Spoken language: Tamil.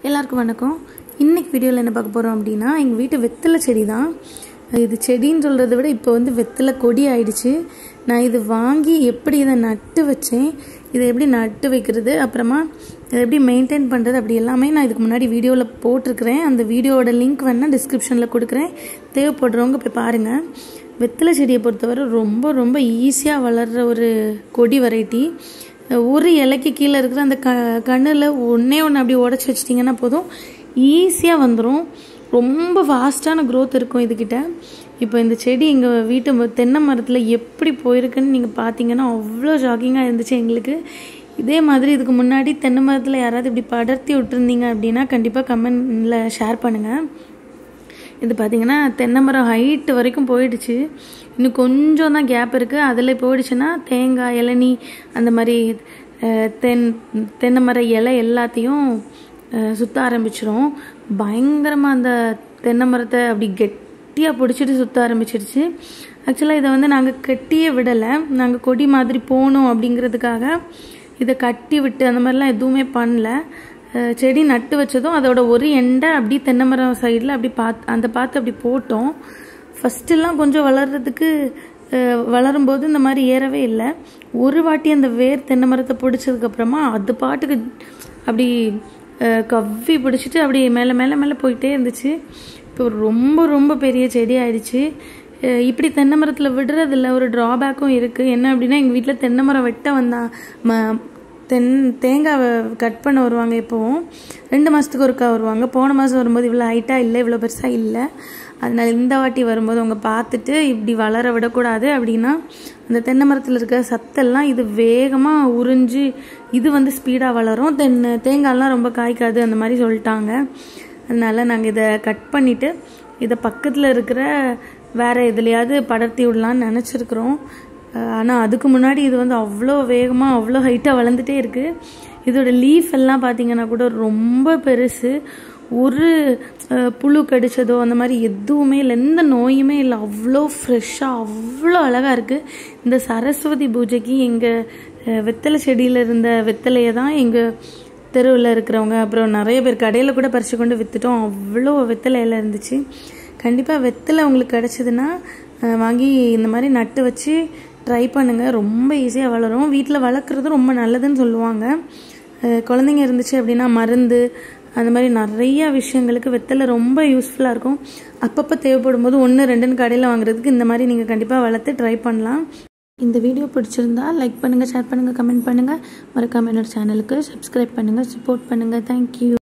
எல்லாருக்கும் வணக்கம் இன்னைக்கு வீடியோவில் என்ன பார்க்க போகிறோம் அப்படின்னா எங்கள் வீட்டு வெத்தலை செடி தான் இது செடின்னு சொல்கிறத விட இப்போ வந்து வெத்தலை கொடி ஆயிடுச்சு நான் இது வாங்கி எப்படி இதை நட்டு வச்சேன் இதை எப்படி நட்டு வைக்கிறது அப்புறமா இதை எப்படி மெயின்டைன் பண்ணுறது அப்படி எல்லாமே நான் இதுக்கு முன்னாடி வீடியோவில் போட்டிருக்கிறேன் அந்த வீடியோவோட லிங்க் வேணால் டிஸ்கிரிப்ஷனில் கொடுக்குறேன் தேவைப்படுறவங்க போய் பாருங்கள் வெத்தலை செடியை பொறுத்தவரை ரொம்ப ரொம்ப ஈஸியாக வளர்கிற ஒரு கொடி வெரைட்டி ஒரு இலைக்கு கீழே இருக்கிற அந்த க கண்ணில் ஒன்றே ஒன்று அப்படி உடச்சி வச்சிட்டிங்கன்னா போதும் ஈஸியாக வந்துடும் ரொம்ப ஃபாஸ்ட்டான க்ரோத் இருக்கும் இதுக்கிட்ட இப்போ இந்த செடி எங்கள் வீட்டு ம- தென்னை மரத்தில் எப்படி போயிருக்குன்னு நீங்கள் பார்த்தீங்கன்னா அவ்வளோ ஷாக்கிங்காக இருந்துச்சு எங்களுக்கு இதே மாதிரி இதுக்கு முன்னாடி தென்னை மரத்தில் யாராவது இப்படி படர்த்தி விட்டுருந்தீங்க அப்படின்னா கண்டிப்பாக கமெண்டில் ஷேர் பண்ணுங்கள் இது பார்த்தீங்கன்னா தென்னை மரம் ஹைட்டு வரைக்கும் போயிடுச்சு இன்னும் கொஞ்சம் தான் கேப் இருக்குது அதில் போயிடுச்சுன்னா தேங்காய் இளநீ அந்த மாதிரி அஹ், தென் தென்னை மர இலை எல்லாத்தையும் அஹ், சுத்த ஆரம்பிச்சிரும் பயங்கரமாக அந்த தென்னை மரத்தை அப்படி கெட்டியாக பிடிச்சிட்டு சுத்த ஆரம்பிச்சிடுச்சு ஆக்சுவலாக இதை வந்து நாங்கள் கட்டியே விடலை நாங்கள் கொடி மாதிரி போகணும் அப்படிங்கிறதுக்காக இதை கட்டி விட்டு அந்த மாதிரிலாம் எதுவுமே பண்ணல அஹ் செடி நட்டு வச்சதும் அதோட ஒரு எண்டை அப்படி தென்னை மரம் சைடில் அப்படி பாத் அந்த பார்த்து அப்படி போட்டோம் ஃபஸ்ட்டெல்லாம் கொஞ்சம் வளர்றதுக்கு அஹ் வளரும்போது இந்த மாதிரி ஏறவே இல்லை ஒரு வாட்டி அந்த வேர் தென்னை மரத்தை பிடிச்சதுக்கப்புறமா அது பாட்டுக்கு அப்படி அஹ் கவ்வி பிடிச்சிட்டு அப்படி மேலே மேலே மேலே போயிட்டே இருந்துச்சு இப்போ ரொம்ப ரொம்ப பெரிய செடி ஆயிடுச்சு அஹ் இப்படி தென்னை மரத்தில் விடுறதில்ல ஒரு ட்ராபேக்கும் இருக்குது என்ன அப்படின்னா எங்கள் வீட்டில் தென்னை மரம் வெட்ட வந்தா ம தென் தேங்காவை கட் பண்ண வருவாங்க இப்போவும் ரெண்டு மாதத்துக்கு ஒருக்கா வருவாங்க போன மாதம் வரும்போது இவ்வளோ ஹைட்டாக இல்லை இவ்வளோ பெருசாக இல்லை அதனால இந்த வாட்டி வரும்போது அவங்க பார்த்துட்டு இப்படி வளர விடக்கூடாது அப்படின்னா அந்த தென்னை மரத்தில் இருக்க சத்தெல்லாம் இது வேகமாக உறிஞ்சு இது வந்து ஸ்பீடாக வளரும் தென்னை தேங்காய்லாம் ரொம்ப காய்க்காது அந்த மாதிரி சொல்லிட்டாங்க அதனால நாங்கள் இதை கட் பண்ணிவிட்டு இதை பக்கத்தில் இருக்கிற வேற எதுலையாவது படர்த்தி விடலான்னு நினச்சிருக்கிறோம் ஆனால் அதுக்கு முன்னாடி இது வந்து அவ்வளோ வேகமாக அவ்வளோ ஹைட்டாக வளர்ந்துட்டே இருக்குது இதோட லீஃப் எல்லாம் பார்த்தீங்கன்னா கூட ரொம்ப பெருசு ஒரு அஹ், புழு கடிச்சதோ அந்த மாதிரி எதுவுமே இல்லை எந்த நோயுமே இல்லை அவ்வளோ ஃப்ரெஷ்ஷாக அவ்வளோ அழகாக இருக்குது இந்த சரஸ்வதி பூஜைக்கு எங்கள் வெத்தலை செடியில் இருந்த வெத்தலையை தான் எங்கள் தெருவில் இருக்கிறவங்க அப்புறம் நிறைய பேர் கடையில் கூட பறித்து கொண்டு விற்றுட்டோம் அவ்வளோ வெத்தலை இலை இருந்துச்சு கண்டிப்பாக வெத்தலை உங்களுக்கு கிடச்சிதுன்னா அஹ், வாங்கி இந்த மாதிரி நட்டு வச்சு ட்ரை பண்ணுங்கள் ரொம்ப ஈஸியாக வளரும் வீட்டில் வளர்க்குறது ரொம்ப நல்லதுன்னு சொல்லுவாங்க அஹ், குழந்தைங்க இருந்துச்சு அப்படின்னா மருந்து அந்த மாதிரி நிறைய விஷயங்களுக்கு வெத்தலை ரொம்ப யூஸ்ஃபுல்லாக இருக்கும் அப்பப்போ தேவைப்படும் போது ஒன்று ரெண்டுன்னு கடையில் வாங்குறதுக்கு இந்த மாதிரி நீங்கள் கண்டிப்பாக வளர்த்து ட்ரை பண்ணலாம் இந்த வீடியோ பிடிச்சிருந்தா லைக் பண்ணுங்கள் ஷேர் பண்ணுங்கள் கமெண்ட் பண்ணுங்கள் மறக்காம என்னோட சேனலுக்கு சப்ஸ்கிரைப் பண்ணுங்கள் சப்போர்ட் பண்ணுங்கள் தேங்க்யூ